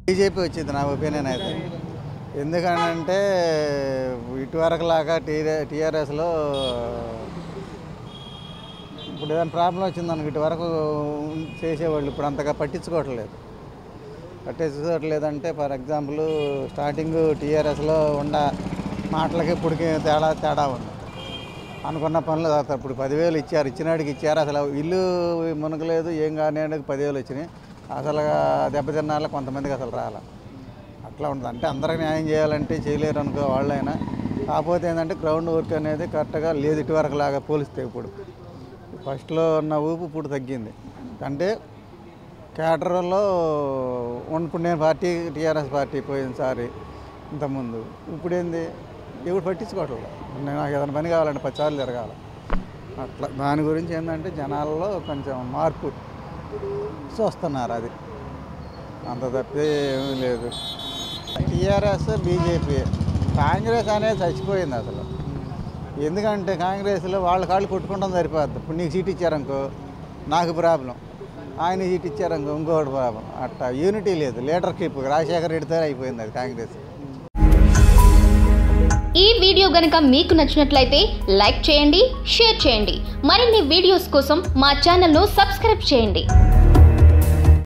BJP వచ్చింది నా opinion అయితే ఎందుకనంటే ఇటువరకు లాగా టీఆర్ టీఆర్ఎస్లో ఇప్పుడు ఏదైనా ప్రాబ్లం వచ్చిందనుకో ఇటువరకు చేసేవాళ్ళు ఇప్పుడు అంతగా పట్టించుకోవట్లేదు పట్టించుకోవట్లేదంటే ఫర్ ఎగ్జాంపుల్ స్టార్టింగ్ టీఆర్ఎస్లో ఉన్న మాటలకి ఇప్పటికి తేడా తేడా ఉంది అనుకున్న పనులు అవుతాయి ఇప్పుడు పదివేలు ఇచ్చారు ఇచ్చినాడికి ఇచ్చారు అసలు ఇల్లు మునగలేదు ఏం కానివాడికి పదివేలు వచ్చినాయి అసలు దెబ్బతిన్నాళ్ళ కొంతమందికి అసలు రాల అట్లా ఉంటుంది అంటే అందరికి న్యాయం చేయాలంటే చేయలేరు అనుకో వాళ్ళైనా కాకపోతే ఏంటంటే గ్రౌండ్ వర్క్ అనేది కరెక్ట్గా లేదు ఇటువరకు లాగా పోలిస్తే ఇప్పుడు ఫస్ట్లో ఉన్న ఊపు ఇప్పుడు తగ్గింది అంటే క్యాటర్లో ఇప్పుడు నేను పార్టీ టీఆర్ఎస్ పార్టీ పోయినసారి ఇంతకుముందు ఇప్పుడు ఏంది ఎవరు పట్టించుకోవట్లేదు నేను నాకు ఏదైనా పని కావాలంటే పచ్చాలు తిరగాలి అట్లా దాని గురించి ఏంటంటే జనాల్లో కొంచెం మార్పు చూస్తున్నారు అది అంత తప్పితే ఏమీ లేదు టీఆర్ఎస్ బీజేపీ కాంగ్రెస్ అనేది చచ్చిపోయింది అసలు ఎందుకంటే కాంగ్రెస్లో వాళ్ళ కాళ్ళు కొట్టుకుంటాం సరిపోద్ది ఇప్పుడు నీకు సీట్ ఇచ్చారనుకో నాకు ప్రాబ్లం ఆయన సీట్ ఇచ్చారనుకో ఇంకోటి ప్రాబ్లం అట్లా యూనిటీ లేదు లీడర్షిప్ రాజశేఖర రెడ్డితో అయిపోయింది అది కాంగ్రెస్ ఈ వీడియో గనుక మీకు నచ్చినట్లయితే లైక్ చేయండి షేర్ చేయండి మరిన్ని వీడియోస్ కోసం మా ఛానల్ను సబ్స్క్రైబ్ చేయండి